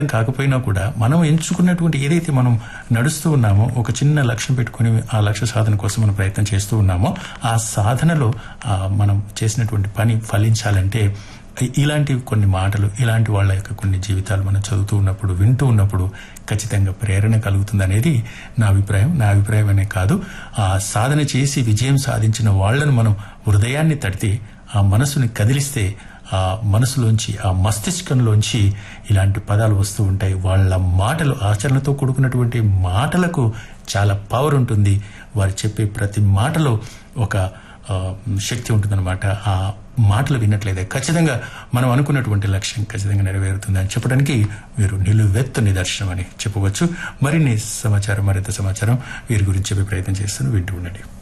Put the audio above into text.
కాకపోయినా కూడా మనం ఎంచుకున్నటువంటి ఏదైతే మనం నడుస్తూ ఉన్నామో ఒక చిన్న లక్ష్యం పెట్టుకుని ఆ లక్ష్య సాధన కోసం మనం ప్రయత్నం చేస్తూ ఉన్నామో ఆ సాధనలో ఆ, మనం చేసినటువంటి పని ఫలించాలంటే ఇ- ఇలాంటి కొన్ని మాటలు ఇలాంటి వాళ్ళ యొక్క కొన్ని జీవితాలు మనం చదువుతూ ఉన్నప్పుడు వింటూ ఉన్నప్పుడు ఖచ్చితంగా ప్రేరణ కలుగుతుంది అనేది నా అభిప్రాయం నా అభిప్రాయం అనే కాదు ఆ సాధన చేసి విజయం సాధించిన వాళ్ళను మనం హృదయాన్ని తడితే ఆ మనసుని కదిలిస్తే ఆ మనసులోంచి ఆ మస్తిష్కంలోంచి ఇలాంటి పదాలు వస్తూ ఉంటాయి వాళ్ళ మాటలు ఆచరణతో కూడుకున్నటువంటి మాటలకు చాలా పవర్ ఉంటుంది వారు చెప్పే ప్రతి మాటలో ఒక ఆ, శక్తి ఉంటుందన్నమాట ఆ మాటలు విన్నట్లయితే ఖచ్చితంగా మనం అనుకున్నటువంటి లక్ష్యం ఖచ్చితంగా నెరవేరుతుంది అని చెప్పడానికి వీరు నిలువెత్తు నిదర్శనం అని చెప్పవచ్చు మరిన్ని సమాచారం మరింత సమాచారం వీరి గురించి చెప్పే ప్రయత్నం చేస్తాను వింటూ ఉండండి